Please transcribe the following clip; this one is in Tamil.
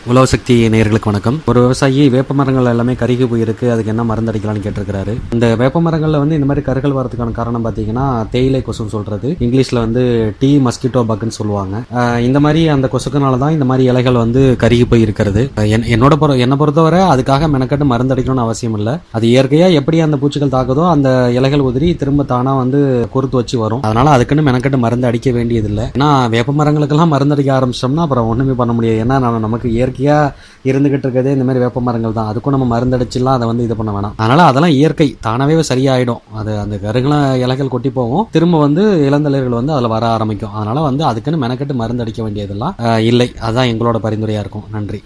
உழவு சக்தி நேயர்களுக்கு வணக்கம் ஒரு விவசாயி வேப்ப மரங்கள் எல்லாமே கருகி போயிருக்கு அதுக்கு என்ன மருந்து அடிக்கலாம்னு கேட்டிருக்காரு இந்த வேப்ப மரங்கள்ல வந்து இந்த மாதிரி கருகள் வரதுக்கான காரணம் பார்த்தீங்கன்னா தேயிலை கொசுன்னு சொல்றது இங்கிலீஷ்ல வந்து டீ மஸ்கிட்டோ பக்குன்னு சொல்லுவாங்க அஹ் இந்த மாதிரி அந்த கொசுக்குனால தான் இந்த மாதிரி இலைகள் வந்து கருகி போய் இருக்கிறது என்- என்னோட பொறு என்னை பொறுத்தவரை அதுக்காக மெனக்கட்டு மருந்து அடிக்கணும்னு அவசியம் இல்லை அது இயற்கையா எப்படி அந்த பூச்சிகள் தாக்குதோ அந்த இலைகள் உதிரி திரும்ப தானா வந்து குறுத்து வச்சு வரும் அதனால அதுக்குன்னு மெனக்கட்டு மருந்து அடிக்க வேண்டியதில்லை ஏன்னா வேப்ப மரங்களுக்கெல்லாம் மருந்து அடிக்க ஆரம்பிச்சிட்டோம்னா அப்புறம் ஒண்ணுமே பண்ண முடியாது ஏன்னா நம்ம நமக்கு இயற்கையா இருந்துகிட்டு இருக்கிறதே இந்த மாதிரி வேப்ப மரங்கள் தான் அதுக்கும் நம்ம மருந்து அடிச்சுலாம் அதை வந்து இது பண்ண வேணாம் அதனால அதெல்லாம் இயற்கை தானாவே சரியாயிடும் அது அந்த கருகள இலைகள் கொட்டி போகும் திரும்ப வந்து இளந்தளிர்கள் வந்து அதுல வர ஆரம்பிக்கும் அதனால வந்து அதுக்குன்னு மெனக்கட்டு மருந்து அடிக்க வேண்டியதெல்லாம் அஹ், இல்லை அதான் எங்களோட பரிந்துரையா இருக்கும் நன்றி